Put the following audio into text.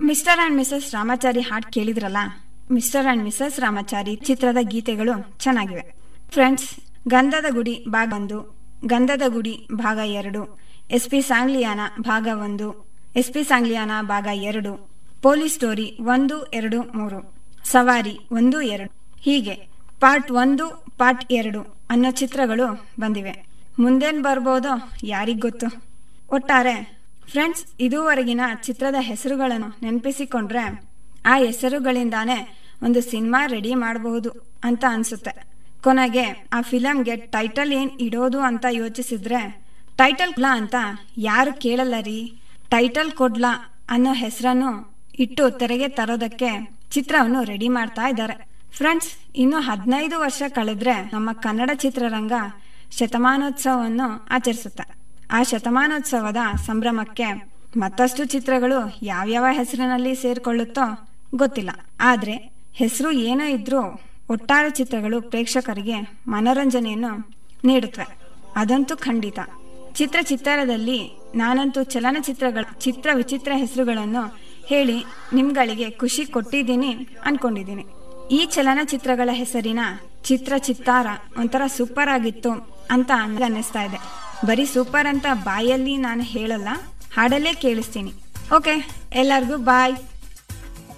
mister and Mrs Ramachari ಹಾಡ್ ಕೇಳಿದ್ರಲ್ಲ mister and Mrs Ramachari ಚಿತ್ರದ ಗೀತೆಗಳು ಚೆನ್ನಾಗಿವೆ ಫ್ರೆಂಡ್ಸ್ ಗಂಧದ ಗುಡಿ ಭಾಗ ಒಂದು ಗಂಧದ ಗುಡಿ ಭಾಗ ಎರಡು ಎಸ್ ಪಿ ಸಾಂಗ್ಲಿಯಾನ ಭಾಗ ಒಂದು ಎಸ್ ಪಿ ಸಾಂಗ್ಲಿಯಾನ ಭಾಗ ಎರಡು ಪೊಲೀಸ್ ಸ್ಟೋರಿ ಒಂದು ಎರಡು ಮೂರು ಸವಾರಿ ಒಂದು ಎರಡು ಹೀಗೆ ಪಾರ್ಟ್ ಒಂದು ಪಾರ್ಟ್ ಎರಡು ಅನ್ನೋ ಚಿತ್ರಗಳು ಬಂದಿವೆ ಮುಂದೇನ್ ಬರ್ಬೋದೋ ಯಾರಿಗ್ ಗೊತ್ತು ಒಟ್ಟಾರೆ ಫ್ರೆಂಡ್ಸ್ ಇದುವರೆಗಿನ ಚಿತ್ರದ ಹೆಸರುಗಳನ್ನು ನೆನಪಿಸಿಕೊಂಡ್ರೆ ಆ ಹೆಸರುಗಳಿಂದಾನೇ ಒಂದು ಸಿನಿಮಾ ರೆಡಿ ಮಾಡಬಹುದು ಅಂತ ಅನ್ಸುತ್ತೆ ಕೊನೆಗೆ ಆ ಫಿಲಂಗೆ ಟೈಟಲ್ ಏನ್ ಇಡೋದು ಅಂತ ಯೋಚಿಸಿದ್ರೆ ಟೈಟಲ್ ಕೊಡ್ಲಾ ಅಂತ ಯಾರು ಕೇಳಲ್ಲ ರೀ ಟೈಟಲ್ ಕೊಡ್ಲಾ ಅನ್ನೋ ಹೆಸರನ್ನು ಇಟ್ಟು ತೆರೆಗೆ ತರೋದಕ್ಕೆ ಚಿತ್ರವನ್ನು ರೆಡಿ ಮಾಡ್ತಾ ಇದ್ದಾರೆ ಫ್ರೆಂಡ್ಸ್ ಇನ್ನು ಹದಿನೈದು ವರ್ಷ ಕಳೆದ್ರೆ ನಮ್ಮ ಕನ್ನಡ ಚಿತ್ರರಂಗ ಶತಮಾನೋತ್ಸವವನ್ನು ಆಚರಿಸುತ್ತೆ ಆ ಶತಮಾನೋತ್ಸವದ ಸಂಭ್ರಮಕ್ಕೆ ಮತ್ತಷ್ಟು ಚಿತ್ರಗಳು ಯಾವ್ಯಾವ ಹೆಸರಿನಲ್ಲಿ ಸೇರ್ಕೊಳ್ಳುತ್ತೋ ಗೊತ್ತಿಲ್ಲ ಆದ್ರೆ ಹೆಸರು ಏನೋ ಇದ್ರೂ ಒಟ್ಟಾರೆ ಚಿತ್ರಗಳು ಪ್ರೇಕ್ಷಕರಿಗೆ ಮನೋರಂಜನೆಯನ್ನು ನೀಡುತ್ತವೆ ಅದಂತೂ ಖಂಡಿತ ಚಿತ್ರ ಚಿತ್ತಾರದಲ್ಲಿ ನಾನಂತೂ ಚಲನಚಿತ್ರಗಳ ಚಿತ್ರ ವಿಚಿತ್ರ ಹೆಸರುಗಳನ್ನು ಹೇಳಿ ನಿಮ್ಗಳಿಗೆ ಖುಷಿ ಕೊಟ್ಟಿದ್ದೀನಿ ಅನ್ಕೊಂಡಿದ್ದೀನಿ ಈ ಚಲನಚಿತ್ರಗಳ ಹೆಸರಿನ ಚಿತ್ರ ಚಿತ್ತಾರ ಒಂಥರ ಸೂಪರ್ ಆಗಿತ್ತು ಅಂತ ಅನ್ನಿಸ್ತಾ ಇದೆ ಬರೀ ಸೂಪರ್ ಅಂತ ಬಾಯಲ್ಲಿ ನಾನು ಹೇಳಲ್ಲ ಹಾಡಲ್ಲೇ ಕೇಳಿಸ್ತೀನಿ ಓಕೆ ಎಲ್ಲರಿಗೂ ಬಾಯ್